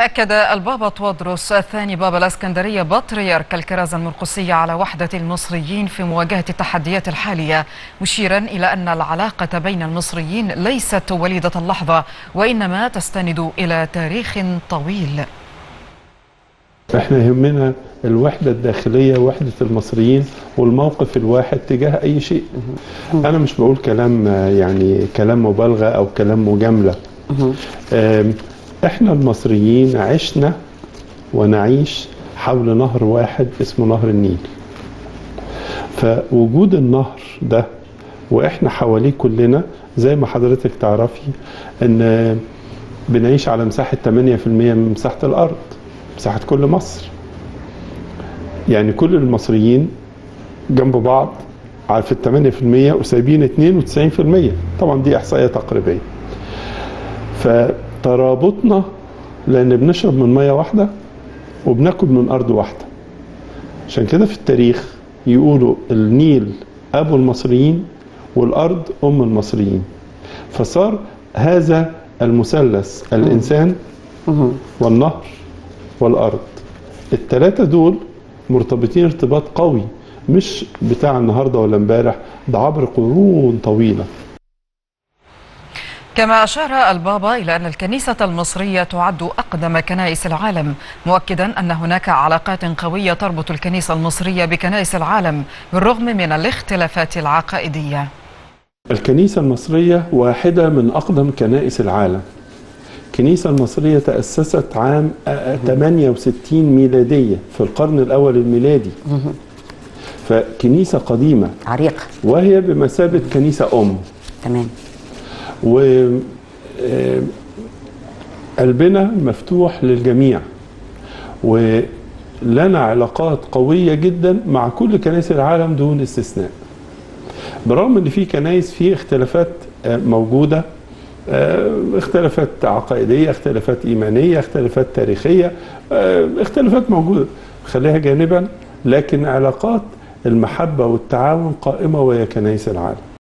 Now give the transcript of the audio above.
أكد البابا توادروس الثاني بابا الأسكندرية بطريرك الكرازة المرقسية على وحدة المصريين في مواجهة التحديات الحالية مشيرا إلى أن العلاقة بين المصريين ليست وليدة اللحظة وإنما تستند إلى تاريخ طويل احنا يهمنا الوحدة الداخلية وحدة المصريين والموقف الواحد تجاه أي شيء أنا مش بقول كلام يعني كلام مبالغة أو كلام مجاملة آم، احنا المصريين عشنا ونعيش حول نهر واحد اسمه نهر النيل فوجود النهر ده واحنا حواليه كلنا زي ما حضرتك تعرفي ان بنعيش على مساحة 8% من مساحة الأرض مساحة كل مصر يعني كل المصريين جنب بعض في ال 8% وسايبين 92% طبعا دي إحصائية تقريبية فترابطنا لأن بنشرب من مية واحدة وبناكل من أرض واحدة عشان كده في التاريخ يقولوا النيل أبو المصريين والأرض أم المصريين فصار هذا المثلث الإنسان والنهر والأرض التلاتة دول مرتبطين ارتباط قوي مش بتاع النهارده ولا امبارح ده عبر قرون طويله كما أشار البابا إلى أن الكنيسة المصرية تعد أقدم كنائس العالم مؤكدا أن هناك علاقات قوية تربط الكنيسة المصرية بكنائس العالم بالرغم من الاختلافات العقائدية الكنيسة المصرية واحدة من أقدم كنائس العالم الكنيسة المصرية تأسست عام 68 ميلادية في القرن الأول الميلادي فكنيسة قديمة عريق وهي بمثابة كنيسة أم تمام و آه، قلبنا مفتوح للجميع ولنا علاقات قوية جدا مع كل كنائس العالم دون استثناء برغم ان في كنائس في اختلافات آه، موجودة آه، اختلافات عقائدية اختلافات إيمانية اختلافات تاريخية آه، اختلافات موجودة خليها جانبا لكن علاقات المحبة والتعاون قائمة وهي كنائس العالم